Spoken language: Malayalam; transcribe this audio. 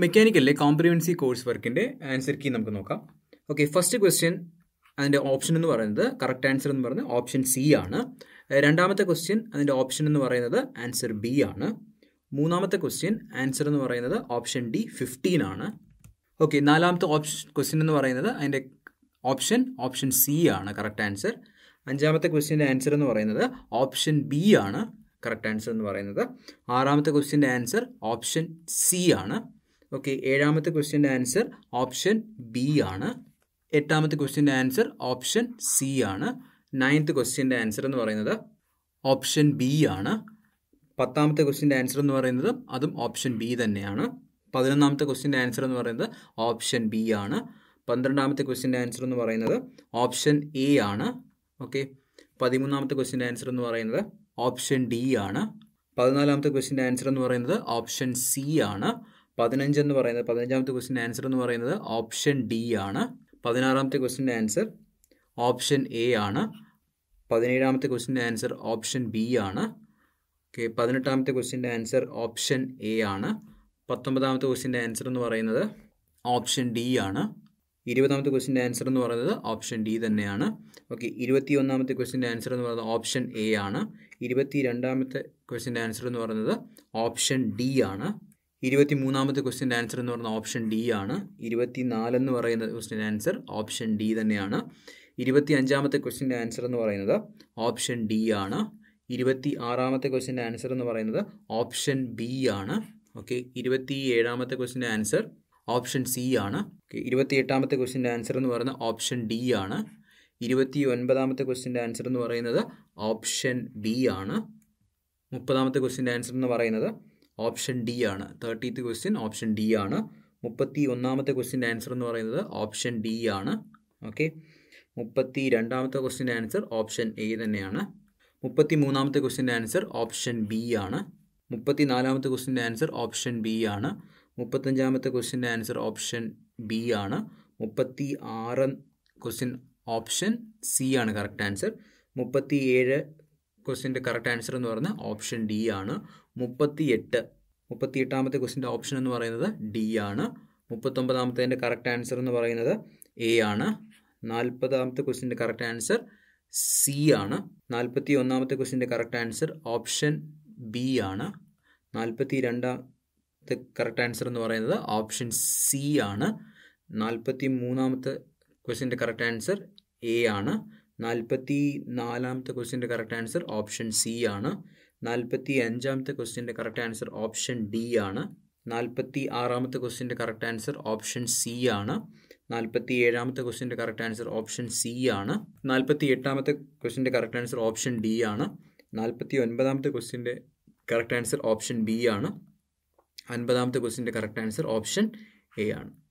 മെക്കാനിക്കലിലെ കോംപ്രിഹെൻസീവ് കോഴ്സ് വർക്കിന്റെ ആൻസർ കീ നമുക്ക് നോക്കാം ഓക്കെ ഫസ്റ്റ് ക്വസ്റ്റ്യൻ അതിന്റെ ഓപ്ഷൻ എന്ന് പറയുന്നത് കറക്റ്റ് ആൻസർ എന്ന് പറയുന്നത് ഓപ്ഷൻ സി ആണ് രണ്ടാമത്തെ ക്വസ്റ്റ്യൻ അതിന്റെ ഓപ്ഷൻ എന്ന് പറയുന്നത് ആൻസർ ബി ആണ് മൂന്നാമത്തെ ക്വസ്റ്റ്യൻ ആൻസർ എന്ന് പറയുന്നത് ഓപ്ഷൻ ഡി ഫിഫ്റ്റീൻ ആണ് ഓക്കെ നാലാമത്തെ ഓപ്ഷൻ ക്വസ്റ്റ്യൻ എന്ന് പറയുന്നത് അതിന്റെ ഓപ്ഷൻ ഓപ്ഷൻ സി ആണ് കറക്റ്റ് ആൻസർ അഞ്ചാമത്തെ ക്വസ്റ്റ്യൻ്റെ ആൻസർ എന്ന് പറയുന്നത് ഓപ്ഷൻ ബി ആണ് കറക്റ്റ് ആൻസർ എന്ന് പറയുന്നത് ആറാമത്തെ ക്വസ്റ്റ്യൻ്റെ ആൻസർ ഓപ്ഷൻ സി ആണ് ഓക്കെ ഏഴാമത്തെ ക്വസ്റ്റ്യൻ്റെ ആൻസർ ഓപ്ഷൻ ബി ആണ് എട്ടാമത്തെ ക്വസ്റ്റ്യൻ്റെ ആൻസർ ഓപ്ഷൻ സി ആണ് നയൻത്ത് ക്വസ്റ്റ്യൻ്റെ ആൻസർ എന്ന് പറയുന്നത് ഓപ്ഷൻ ബി ആണ് പത്താമത്തെ ക്വസ്റ്റ്യൻ്റെ ആൻസർ എന്ന് പറയുന്നത് അതും ഓപ്ഷൻ ബി തന്നെയാണ് പതിനൊന്നാമത്തെ ക്വസ്റ്റ്യൻ്റെ ആൻസർ എന്ന് പറയുന്നത് ഓപ്ഷൻ ബി ആണ് പന്ത്രണ്ടാമത്തെ ക്വസ്റ്റ്യൻ്റെ ആൻസർ എന്ന് പറയുന്നത് ഓപ്ഷൻ എ ആണ് ഓക്കെ പതിമൂന്നാമത്തെ ക്വസ്റ്റ്യൻ്റെ ആൻസർ എന്ന് പറയുന്നത് ഓപ്ഷൻ ഡി ആണ് പതിനാലാമത്തെ ക്വസ്റ്റ്യൻ്റെ ആൻസർ എന്ന് പറയുന്നത് ഓപ്ഷൻ സി ആണ് പതിനഞ്ച് എന്ന് പറയുന്നത് പതിനഞ്ചാമത്തെ ക്വസ്റ്റ്യൻ്റെ ആൻസർ എന്ന് പറയുന്നത് ഓപ്ഷൻ ഡി ആണ് പതിനാറാമത്തെ ക്വസ്റ്റ്യൻ്റെ ആൻസർ ഓപ്ഷൻ എ ആണ് പതിനേഴാമത്തെ ക്വസ്റ്റ്യൻ്റെ ആൻസർ ഓപ്ഷൻ ബി ആണ് ഓക്കെ പതിനെട്ടാമത്തെ ക്വസ്റ്റ്യൻ്റെ ആൻസർ ഓപ്ഷൻ എ ആണ് പത്തൊമ്പതാമത്തെ ക്വസ്റ്റ്യൻ്റെ ആൻസർ എന്ന് പറയുന്നത് ഓപ്ഷൻ ഡി ആണ് ഇരുപതാമത്തെ ക്വസ്റ്റിൻ്റെ ആൻസർ എന്ന് പറയുന്നത് ഓപ്ഷൻ ഡി തന്നെയാണ് ഓക്കെ ഇരുപത്തി ഒന്നാമത്തെ ക്വസ്റ്റിൻ്റെ ആൻസർ എന്ന് പറയുന്നത് ഓപ്ഷൻ എ ആണ് ഇരുപത്തി രണ്ടാമത്തെ ക്വസ്റ്റിൻ്റെ ആൻസർ എന്ന് പറയുന്നത് ഓപ്ഷൻ ഡി ആണ് ഇരുപത്തി മൂന്നാമത്തെ ക്വസ്റ്റിൻ്റെ ആൻസർ എന്ന് പറയുന്നത് ഓപ്ഷൻ ഡി ആണ് ഇരുപത്തി നാലെന്ന് പറയുന്ന ക്വസ്റ്റിൻ്റെ ആൻസർ ഓപ്ഷൻ ഡി തന്നെയാണ് ഇരുപത്തി അഞ്ചാമത്തെ ക്വസ്റ്റിൻ്റെ ആൻസർ എന്ന് പറയുന്നത് ഓപ്ഷൻ ഡി ആണ് ഇരുപത്തി ആറാമത്തെ ക്വസ്റ്റിൻ്റെ ആൻസർ എന്ന് പറയുന്നത് ഓപ്ഷൻ ബി ആണ് ഓക്കെ ഇരുപത്തി ഏഴാമത്തെ ക്വസ്റ്റിൻ്റെ ആൻസർ ഓപ്ഷൻ സി ആണ് ഇരുപത്തി എട്ടാമത്തെ ക്വസ്റ്റിൻ്റെ ആൻസർ എന്ന് പറയുന്നത് ഓപ്ഷൻ ഡി ആണ് ഇരുപത്തി ഒൻപതാമത്തെ ക്വസ്റ്റിൻ്റെ ആൻസർ എന്ന് പറയുന്നത് ഓപ്ഷൻ ബി ആണ് മുപ്പതാമത്തെ ക്വസ്റ്റിൻ്റെ ആൻസർ എന്ന് പറയുന്നത് ഓപ്ഷൻ ഡി ആണ് തേർട്ടീത്ത് ക്വസ്റ്റ്യൻ ഓപ്ഷൻ ഡി ആണ് മുപ്പത്തി ഒന്നാമത്തെ ക്വസ്റ്റിൻ്റെ ആൻസർ എന്ന് പറയുന്നത് ഓപ്ഷൻ ഡി ആണ് ഓക്കെ മുപ്പത്തി രണ്ടാമത്തെ ക്വസ്റ്റിൻ്റെ ആൻസർ ഓപ്ഷൻ എ തന്നെയാണ് മുപ്പത്തി മൂന്നാമത്തെ ക്വസ്റ്റിൻ്റെ ആൻസർ ഓപ്ഷൻ ബി ആണ് മുപ്പത്തി നാലാമത്തെ ക്വസ്റ്റിൻ്റെ ആൻസർ ഓപ്ഷൻ ബി ആണ് മുപ്പത്തഞ്ചാമത്തെ ക്വസ്റ്റിൻ്റെ ആൻസർ ഓപ്ഷൻ ബി ആണ് മുപ്പത്തി ആറ് ക്വസ്റ്റ്യൻ ഓപ്ഷൻ സി ആണ് കറക്റ്റ് ആൻസർ മുപ്പത്തി ഏഴ് ക്വസ്റ്റിൻ്റെ കറക്റ്റ് ആൻസർ എന്ന് പറയുന്നത് ഓപ്ഷൻ ഡി ആണ് മുപ്പത്തി എട്ട് മുപ്പത്തി എട്ടാമത്തെ ക്വസ്റ്റിൻ്റെ ഓപ്ഷൻ എന്ന് പറയുന്നത് ഡി ആണ് മുപ്പത്തൊമ്പതാമത്തതിൻ്റെ കറക്റ്റ് ആൻസർ എന്ന് പറയുന്നത് എ ആണ് നാൽപ്പതാമത്തെ ക്വസ്റ്റിൻ്റെ കറക്റ്റ് ആൻസർ സി ആണ് നാൽപ്പത്തി ഒന്നാമത്തെ ക്വസ്റ്റിൻ്റെ കറക്റ്റ് ആൻസർ ഓപ്ഷൻ ബി ആണ് നാൽപ്പത്തി രണ്ടാം കറക്റ്റ് ആൻസർ എന്ന് പറയുന്നത് ഓപ്ഷൻ സി ആണ് നാൽപ്പത്തി മൂന്നാമത്തെ ക്വസ്റ്റിൻ്റെ കറക്റ്റ് ആൻസർ എ ആണ് നാൽപ്പത്തി നാലാമത്തെ ക്വസ്റ്റിൻ്റെ കറക്റ്റ് ആൻസർ ഓപ്ഷൻ സി ആണ് നാൽപ്പത്തി അഞ്ചാമത്തെ ക്വസ്റ്റിൻ്റെ കറക്റ്റ് ആൻസർ ഓപ്ഷൻ ഡി ആണ് നാൽപ്പത്തി ആറാമത്തെ ക്വസ്റ്റിൻ്റെ കറക്റ്റ് ആൻസർ ഓപ്ഷൻ സി ആണ് നാൽപ്പത്തി ഏഴാമത്തെ ക്വസ്റ്റിൻ്റെ കറക്റ്റ് ആൻസർ ഓപ്ഷൻ സി ആണ് നാൽപ്പത്തി എട്ടാമത്തെ ക്വസ്റ്റിൻ്റെ കറക്റ്റ് ആൻസർ ഓപ്ഷൻ ഡി ആണ് നാൽപ്പത്തി ഒൻപതാമത്തെ ക്വസ്റ്റിൻ്റെ കറക്റ്റ് ആൻസർ ഓപ്ഷൻ ബി ആണ് അൻപതാമത്തെ ക്വസ്റ്റിൻ്റെ കറക്റ്റ് ആൻസർ ഓപ്ഷൻ എ ആണ്